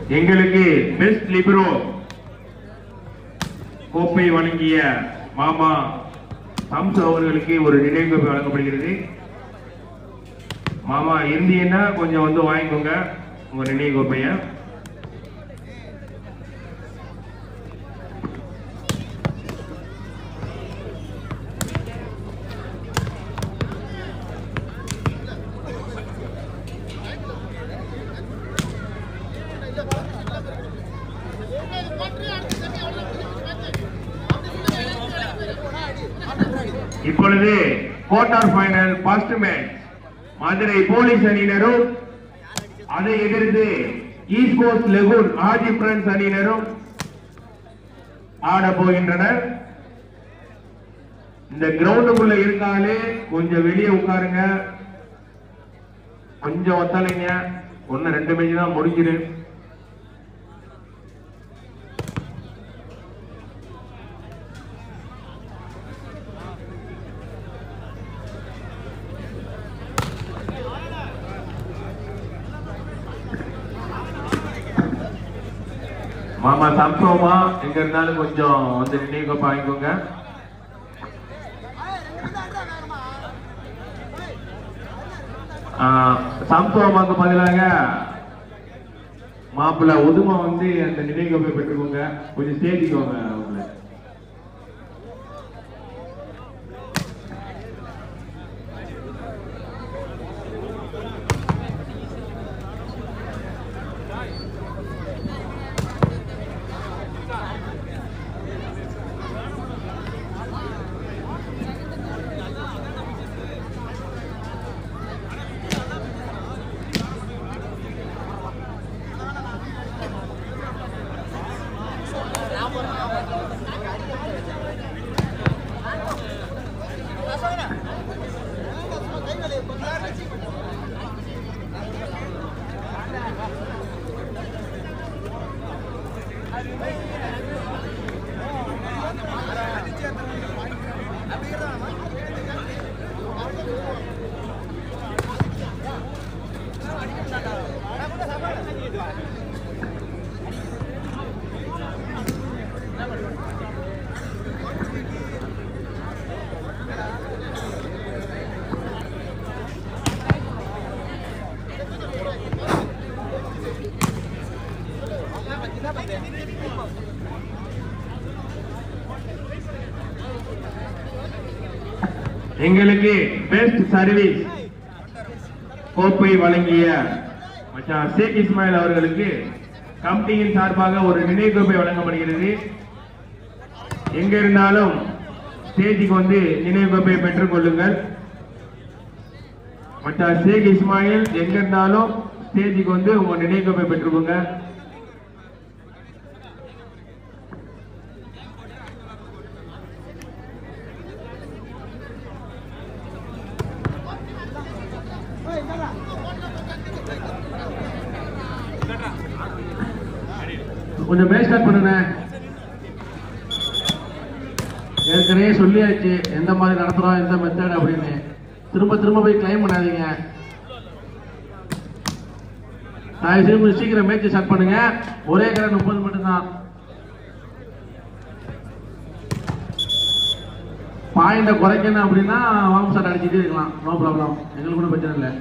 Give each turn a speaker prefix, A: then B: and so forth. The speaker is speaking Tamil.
A: எங்களுக்கு பெஸ்ட் லிபரோ கோப்பை வழங்கிய மாமா சம்சு அவர்களுக்கு ஒரு நினைவு கோப்பை வழங்கப்படுகிறது மாமா இருந்தீங்கன்னா கொஞ்சம் வந்து வாங்கிக்கோங்க உங்க நினைவு கோப்பைய இப்பொழுது quarter final first match Madurai police அணியினரும் அதை எதிர்த்து ஈஸ்போர்ட்ஸ் லெகுன் ஆஜி பிரான்ஸ் அணியினரும் ஆட போகின்றனர் இந்த கிரவுண்டுக்குள்ள இருக்காலே கொஞ்சம் வெளியே உட்காருங்க கொஞ்சம் ஒத்தலைங்க ஒன்னு ரெண்டு மேட்ச் தான் முடிஞ்சிரு மாமா சம்சோமா எங்க இருந்தாலும் கொஞ்சம் வந்து நினைவு கோப்பை வாங்கிக்கோங்க ஆஹ், சம்சோமாக்கு பதிலாக மாப்பிள்ள உதுமா வந்து அந்த நினைவு கோப்பை பெற்றுக்கோங்க கொஞ்சம் சேர்த்திக்கோங்க அவங்கள எங்களுக்கு பெஸ்ட் சர்வீஸ் கோப்பை வழங்கிய மச்சான் ஷேக் இஸ்மாயில் அவர்களுக்கு கம்பெனியின் சார்பாக ஒரு நினைவு கோப்பை வழங்கப்படுகிறது எங்க இருந்தாலும் ஸ்டேஜுக்கு வந்து நினைவு கோப்பையை பெற்றுக் கொள்ளுங்கள் மச்சான் ஷேக் இஸ்மாயில் எங்க இருந்தாலும் ஸ்டேஜுக்கு வந்து உங்க நினைவு கோப்பை பெற்றுக்கோங்க
B: கொஞ்சம் மேட்ச் ஸ்டார்ட் பண்ணுங்க ஏற்கனவே சொல்லியாச்சு எந்த மாதிரி நடத்துறோம் எந்த மெத்தட் அப்படின்னு திரும்ப திரும்ப போய் கிளைம் பண்ணாதீங்க தயவு செய்து கொஞ்சம் சீக்கிரம் மேட்ச் ஸ்டார்ட் பண்ணுங்க ஒரே கடை முப்பது மட்டும்தான் பாயிண்ட குறைக்கணும் அப்படின்னா வாம் ஷாட் அடிச்சுட்டே இருக்கலாம் நோ ப்ராப்ளம் எங்களுக்கு கூட பிரச்சனை இல்லை